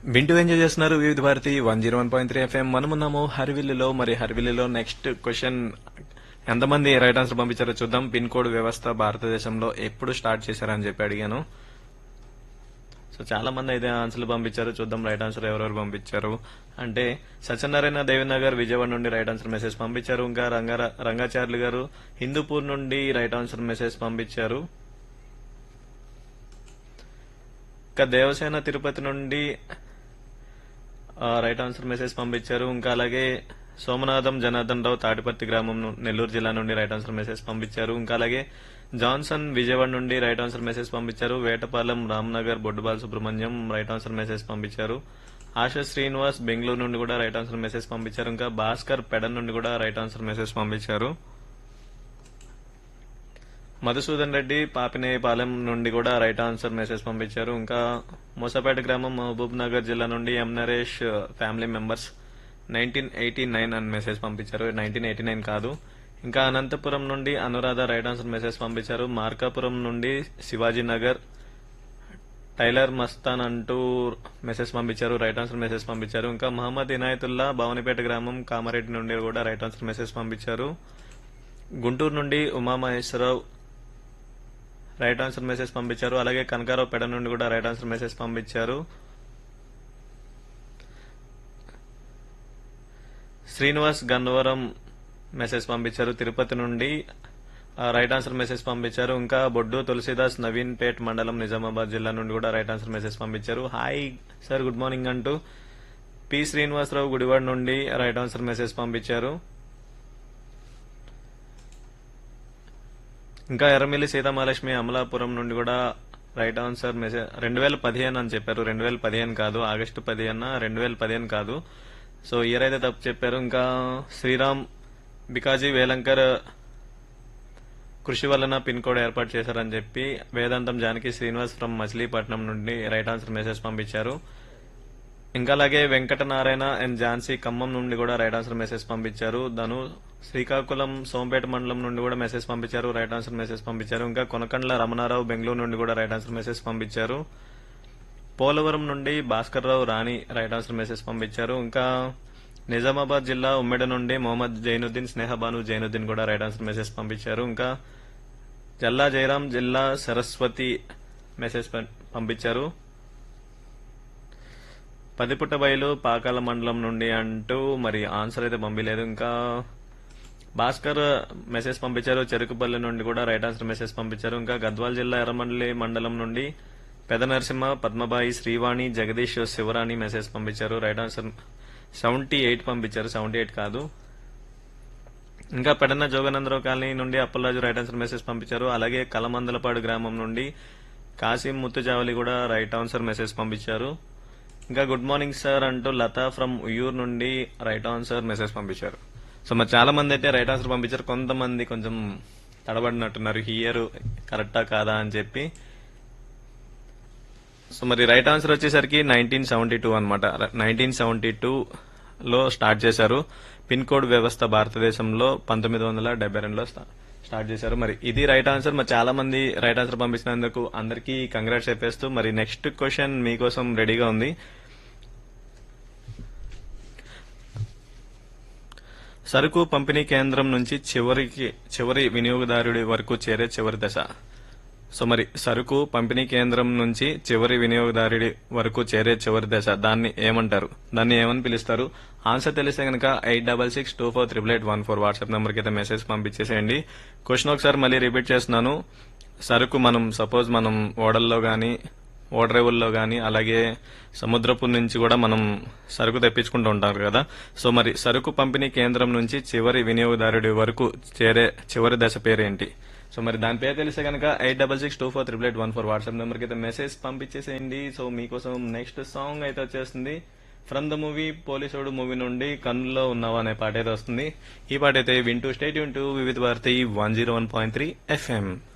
వింటూ ఎంజాయ్ చేస్తున్నారు Vividha Bharati one zero one point three FM మనమున్నాము హరివిల్లులో మరి హరివిల్లులో నెక్స్ట్ క్వశ్చన్ ఎంతమంది రైట్ ఆన్సర్ పంపించారో చూద్దాం పిన్ కోడ్ వ్యవస్థ భారతదేశంలో ఎప్పుడు స్టార్ట్ చేశారని చెప్పి అడిగాను సో చాలా మంది అయితే ఆన్సర్లు పంపించారు చూద్దాం రైట్ ఆన్సర్ ఎవరెవరు పంపించారు అంటే సత్యనారాయణ దేవినగర్ విజయవాడ నుండి రైట్ ఆన్సర్ మెసేజ్ పంపించారు ఇంకా రంగార రంగాచార్యులు గారు హిందూపూర్ నుండి రైట్ ఆన్సర్ మెసేజ్ పంపించారు ఇంకా దేవసేన తిరుపతి నుండి ఆ, రైట్ ఆన్సర్ మెసేజ్ పంపించారు ఇంకా అలాగే సోమనాథం జనార్దన్ రావు తాటిపర్తి గ్రామం ను- నెల్లూరు జిల్లా నుండి రైట్ ఆన్సర్ మెసేజ్ పంపించారు ఇంకా అలాగే జాన్సన్ విజయవాడ నుండి రైట్ ఆన్సర్ మెసేజ్ పంపించారు Vetapalem Ramnagar Boddubal Subrahmanyam right answer message పంపించారు ఆశా శ్రీనివాస్ బెంగళూరు నుండి కూడా రైట్ ఆన్సర్ మెసేజ్ పంపించారు ఇంకా భాస్కర్ పెడన్ నుండి కూడా రైట్ ఆన్సర్ మెసేజ్ పంపించారు మధుసూదన్ రెడ్డి పాపినేయపాలెం నుండి కూడా రైట్ ఆన్సర్ మెసేజ్ పంపించారు ఇంకా మూసపేట గ్రామం మహబూబ్ నగర్ జిల్లా నుండి M Naresh family members nineteen eighty nine అని మెసేజ్ పంపించారు నైన్టీన్ ఎయిటీ నైన్ కాదు ఇంకా అనంతపురం నుండి అనురాధ రైట్ ఆన్సర్ మెసేజ్ పంపించారు మార్కాపురం నుండి శివాజీ నగర్ టైలర్ మస్తాన్ అంటూ మెసేజ్ పంపించారు రైట్ ఆన్సర్ మెసేజ్ పంపించారు ఇంకా మహమ్మద్ ఇనాయతుల్లా భవనిపేట గ్రామం కామారెడ్డి నుండి కూడా రైట్ ఆన్సర్ మెసేజ్ పంపించారు గుంటూరు నుండి ఉమామహేశ్వరరావు రైట్ ఆన్సర్ మెసేజ్ పంపించారు అలాగే కనకారావు పెడ నుండి కూడా రైట్ ఆన్సర్ మెసేజ్ పంపించారు శ్రీనివాస్ గన్నవరం మెసేజ్ పంపించారు తిరుపతి నుండి ఆ, రైట్ ఆన్సర్ మెసేజ్ పంపించారు ఇంకా బొడ్డు తులసిదాస్ నవీన్ పేట్ మండలం నిజామాబాద్ జిల్లా నుండి కూడా రైట్ ఆన్సర్ మెసేజ్ పంపించారు హాయ్ సార్ గుడ్ మార్నింగ్ అంటూ పి శ్రీనివాసరావు గుడివాడ నుండి రైట్ ఆన్సర్ మెసేజ్ పంపించారు ఇంకా ఎర్రమిల్లి సీతామహాలక్ష్మి అమలాపురం నుండి కూడా రైట్ ఆన్సర్ మెసేజ్ రెండు వేల పదిహేను అని చెప్పారు రెండు వేల పదిహేను కాదు ఆగస్టు పదిహేను రెండు వేల పదిహేను కాదు సో ఇయర్ అయితే తప్పు చెప్పారు ఇంకా శ్రీరామ్ బికాజీ వేలంకర్ కృషి వలన పిన్ కోడ్ ఏర్పాటు చేశారని చెప్పి వేదాంతం జానకి శ్రీనివాస్ ఫ్రమ్ మచిలీపట్నం నుండి రైట్ ఆన్సర్ మెసేజ్ పంపించారు ఇంకా అలాగే వెంకటనారాయణ అండ్ ఝాన్సీ ఖమ్మం నుండి కూడా రైట్ ఆన్సర్ మెసేజ్ పంపించారు ధను శ్రీకాకుళం సోంపేట మండలం నుండి కూడా మెసేజ్ పంపించారు రైట్ ఆన్సర్ మెసేజ్ పంపించారు ఇంకా కొనకండ్ల రమణారావు బెంగళూరు నుండి కూడా రైట్ ఆన్సర్ మెసేజ్ పంపించారు పోలవరం నుండి Bhaskar Rao Rani right answer message పంపించారు ఇంకా నిజామాబాద్ జిల్లా ఉమ్మెడ నుండి మొహమ్మద్ జైనుద్దీన్ స్నేహబాను జైనుద్దీన్ కూడా రైట్ ఆన్సర్ మెసేజ్ పంపించారు ఇంకా జల్లా జయరాం జిల్లా సరస్వతి మెసేజ్ పం- పంపించారు పదిపుట్ట బయలు పాకాల మండలం నుండి అంటూ మరి ఆన్సర్ అయితే పంపించలేదు ఇంకా భాస్కర్ మెసేజ్ పంపించారు చెరుకుపల్లి నుండి కూడా రైట్ ఆన్సర్ మెసేజ్ పంపించారు ఇంకా గద్వాల్ జిల్లా ఎర్రమండలి మండలం నుండి పెద నరసింహ పద్మబాయి శ్రీవాణి జగదీష్ శివరాణి మెసేజ్ పంపించారు రైట్ ఆన్సర్ సెవెంటీ ఎయిట్ పంపించారు సెవెంటీ ఎయిట్ కాదు ఇంకా పెడన్న జోగనందరావు కాలనీ నుండి అప్పలరాజు రైట్ ఆన్సర్ మెసేజ్ పంపించారు అలాగే కలమందలపాడు గ్రామం నుండి కాసిం ముత్తుజావలి కూడా రైట్ ఆన్సర్ మెసేజ్ పంపించారు ఇంకా గుడ్ మార్నింగ్ సార్ అంటూ లత ఫ్రమ్ ఉయ్యూర్ నుండి రైట్ ఆన్సర్ మెసేజ్ పంపించారు సో మరి చాలా మంది అయితే రైట్ ఆన్సర్ పంపించారు కొంతమంది కొంచెం తడబడినట్టున్నారు హియర్ కరెక్టా కాదా అని చెప్పి సో మరి రైట్ ఆన్సర్ వచ్చేసరికి నైన్టీన్ సెవెంటీ టూ అనమాట నైన్టీన్ సెవెంటీ టూ లో స్టార్ట్ చేశారు పిన్ కోడ్ వ్యవస్థ భారతదేశంలో పంతొమ్మిది వందల డెబ్బై రెండులో స్టా- స్టార్ట్ చేశారు మరి ఇది రైట్ ఆన్సర్ మరి చాలా మంది రైట్ ఆన్సర్ పంపించినందుకు అందరికీ కంగ్రాట్స్ చెప్పేస్తూ మరి నెక్స్ట్ క్వశ్చన్ మీకోసం రెడీగా ఉంది సరుకు పంపిణీ కేంద్రం నుంచి చివరికి చివరి వినియోగదారుడి వరకు చేరే చివరి దశ సో మరి సరుకు పంపిణీ కేంద్రం నుంచి చివరి వినియోగదారుడి వరకు చేరే చివరి దశ దాన్ని ఏమంటారు దాన్ని ఏమని పిలుస్తారు ఆన్సర్ తెలిస్తే కనుక eight double six two four triple eight one four WhatsApp నెంబర్కి అయితే మెసేజ్ పంపించేసేయండి క్వశ్చన్ ఒకసారి మళ్ళీ రిపీట్ చేస్తున్నాను సరుకు మనం సపోజ్ మనం ఓడల్లో గాని ఓడరేవుల్లో గాని అలాగే సముద్రపు నుంచి కూడా మనం సరుకు తెప్పించుకుంటూ ఉంటారు కదా సో మరి సరుకు పంపిణీ కేంద్రం నుంచి చివరి వినియోగదారుడి వరకు చేరే చివరి దశ పేరేంటి సో మరి దాని పేరు తెలిస్తే కనుక eight double six two four triple eight one four WhatsApp నెంబర్కి అయితే మెసేజ్ పంపించేసేయండి సో మీకోసం నెక్స్ట్ సాంగ్ అయితే వచ్చేస్తుంది from the movie Polisudu movie నుండి కన్నులో ఉన్నావా అనే పాట అయితే వస్తుంది ఈ పాట అయితే వింటూ స్టేట్ వింటూ Vividha Bharati one zero one point three FM